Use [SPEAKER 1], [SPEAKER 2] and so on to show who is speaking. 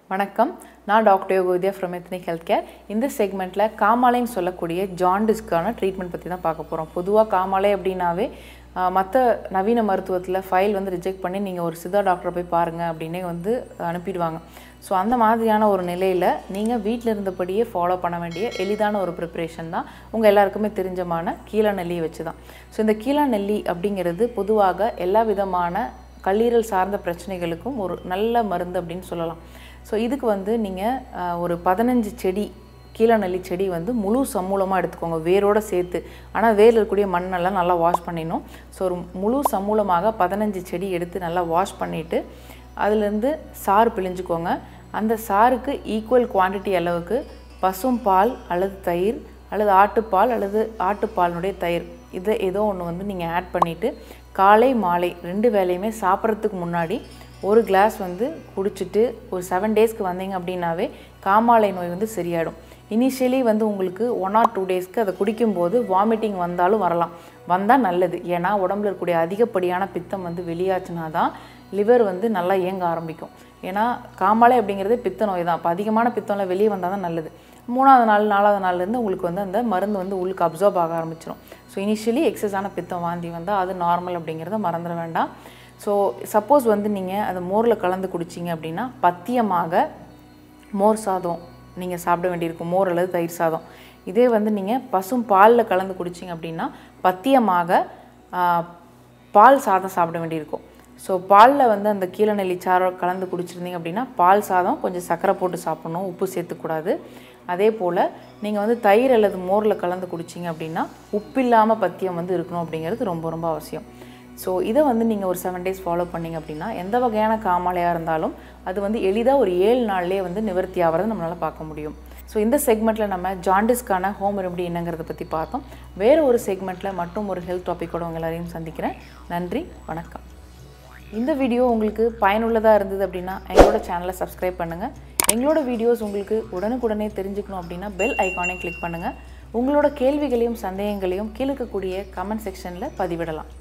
[SPEAKER 1] வணக்கம் நான் doctor Yogavidya from ethnic health care இந்த செக்மெண்ட்டில் காமாலைன்னு சொல்லக்கூடிய ஜாண்டிஸ்க்கான ட்ரீட்மெண்ட் பற்றி தான் பார்க்க போகிறோம் பொதுவாக காமாலை அப்படின்னாவே மற்ற நவீன மருத்துவத்தில் ஃபைல் வந்து ரிஜெக்ட் பண்ணி நீங்கள் ஒரு சித்தா டாக்டரை போய் பாருங்கள் அப்படின்னே வந்து அனுப்பிடுவாங்க ஸோ அந்த மாதிரியான ஒரு நிலையில் நீங்கள் வீட்டில் இருந்தபடியே ஃபாலோ பண்ண வேண்டிய எளிதான ஒரு ப்ரிப்பரேஷன் தான் உங்கள் எல்லாருக்குமே தெரிஞ்சமான கீழா நெல்லியை வச்சு தான் ஸோ இந்த கீழா நெல்லி அப்படிங்கிறது பொதுவாக எல்லா விதமான கல்லீரல் சார்ந்த பிரச்சனைகளுக்கும் ஒரு நல்ல மருந்து அப்படின்னு சொல்லலாம் ஸோ இதுக்கு வந்து நீங்கள் ஒரு பதினஞ்சு செடி கீழநெல்லி செடி வந்து முழு சமூலமாக எடுத்துக்கோங்க வேரோடு சேர்த்து ஆனால் வேரில் இருக்கக்கூடிய மண்ணெல்லாம் நல்லா வாஷ் பண்ணிடணும் ஸோ ஒரு முழு சமூலமாக பதினஞ்சு செடி எடுத்து நல்லா வாஷ் பண்ணிவிட்டு அதுலேருந்து சாறு பிழிஞ்சுக்கோங்க அந்த சாருக்கு ஈக்குவல் குவான்டிட்டி அளவுக்கு பசும் பால் அல்லது தயிர் அல்லது ஆட்டுப்பால் அல்லது ஆட்டுப்பாலினுடைய தயிர் இதை ஏதோ ஒன்று வந்து நீங்கள் ஆட் பண்ணிவிட்டு காலை மாலை ரெண்டு வேலையுமே சாப்பிட்றதுக்கு முன்னாடி ஒரு கிளாஸ் வந்து குடிச்சிட்டு ஒரு செவன் டேஸ்க்கு வந்தீங்க அப்படின்னாவே காமாலை நோய் வந்து சரியாயிடும் இனிஷியலி வந்து உங்களுக்கு ஒன் ஆர் டூ டேஸ்க்கு அதை குடிக்கும்போது வாமிட்டிங் வந்தாலும் வரலாம் வந்தால் நல்லது ஏன்னா உடம்புல இருக்கக்கூடிய அதிகப்படியான பித்தம் வந்து வெளியாச்சுனா தான் லிவர் வந்து நல்லா இயங்க ஆரம்பிக்கும் ஏன்னா காமாலை அப்படிங்கிறது பித்த நோய் தான் அப்போ அதிகமான பித்தம்லாம் வெளியே வந்தால் தான் நல்லது மூணாவது நாள் நாலாவது நாள்லேருந்து உங்களுக்கு வந்து அந்த மருந்து வந்து உள்ளுக்கு அப்சர்வ் ஆக ஆரம்பிச்சிடும் ஸோ இனிஷியலி எக்ஸஸான பித்தம் வாந்தி வந்தால் அது நார்மல் அப்படிங்கிறத மறந்துட வேண்டாம் ஸோ சப்போஸ் வந்து நீங்கள் அதை மோரில் கலந்து குடிச்சிங்க அப்படின்னா பத்தியமாக மோர் சாதம் நீங்கள் சாப்பிட வேண்டியிருக்கும் மோர் அல்லது தயிர் சாதம் இதே வந்து நீங்கள் பசும் பாலில் கலந்து குடிச்சிங்க அப்படின்னா பத்தியமாக பால் சாதம் சாப்பிட வேண்டியிருக்கும் ஸோ பாலில் வந்து அந்த கீழநெல்லி சாறை கலந்து குடிச்சிருந்தீங்க அப்படின்னா பால் சாதம் கொஞ்சம் சர்க்கரை போட்டு சாப்பிட்ணும் உப்பு சேர்த்துக்கூடாது அதே போல் நீங்கள் வந்து தயிர் அல்லது மோரில் கலந்து குடிச்சிங்க அப்படின்னா உப்பு இல்லாமல் பத்தியம் வந்து இருக்கணும் அப்படிங்கிறது ரொம்ப ரொம்ப அவசியம் ஸோ இதை வந்து நீங்கள் ஒரு செவன் டேஸ் ஃபாலோ பண்ணிங்க அப்படின்னா எந்த வகையான காமாலையாக இருந்தாலும் அது வந்து எளிதாக ஒரு ஏழு நாள்லேயே வந்து நிவர்த்தி ஆகிறத நம்மளால் பார்க்க முடியும் ஸோ இந்த செக்மெண்ட்டில் நம்ம ஜாண்டிஸ்க்கான ஹோம் ரெமடி என்னங்கிறத பற்றி பார்த்தோம் வேறு ஒரு செக்மெண்ட்டில் மட்டும் ஒரு ஹெல்த் டாப்பிக்கோட உங்கள் எல்லாரையும் சந்திக்கிறேன் நன்றி வணக்கம் இந்த வீடியோ உங்களுக்கு பயனுள்ளதாக இருந்தது அப்படின்னா எங்களோட சேனலை சப்ஸ்கிரைப் பண்ணுங்கள் எங்களோட வீடியோஸ் உங்களுக்கு உடனுக்குடனே தெரிஞ்சுக்கணும் அப்படின்னா பெல் ஐக்கானை கிளிக் பண்ணுங்கள் உங்களோட கேள்விகளையும் சந்தேகங்களையும் கீழே இருக்கக்கூடிய கமெண்ட் செக்ஷனில் பதிவிடலாம்